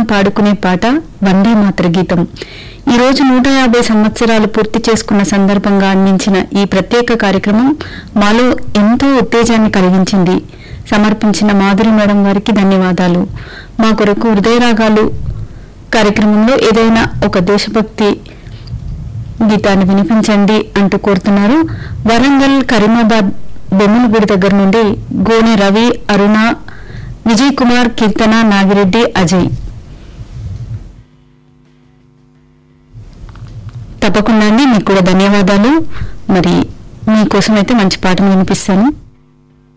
పాడుకునే పాట వందే మాతర గీతం ఈ రోజు నూట యాభై సంవత్సరాలు పూర్తి చేసుకున్న సందర్భంగా అందించిన ఈ ప్రత్యేక కార్యక్రమం మాలో ఎంతో ఉత్తేజాన్ని కలిగించింది సమర్పించిన మాధురి మేడం గారికి ధన్యవాదాలు మా కొరకు హృదయరాగాలు కార్యక్రమంలో ఏదైనా ఒక దేశభక్తి గీతాన్ని వినిపించండి అంటూ కోరుతున్నారు వరంగల్ కరీమాబాద్ బొమ్మలగూడి దగ్గర నుండి గోనె రవి అరుణ విజయ్ కుమార్ కీర్తన నాగిరెడ్డి అజయ్ తప్పకుండా అండి మీకు కూడా ధన్యవాదాలు మరి మీకోసం అయితే మంచి పాటను వినిపిస్తాను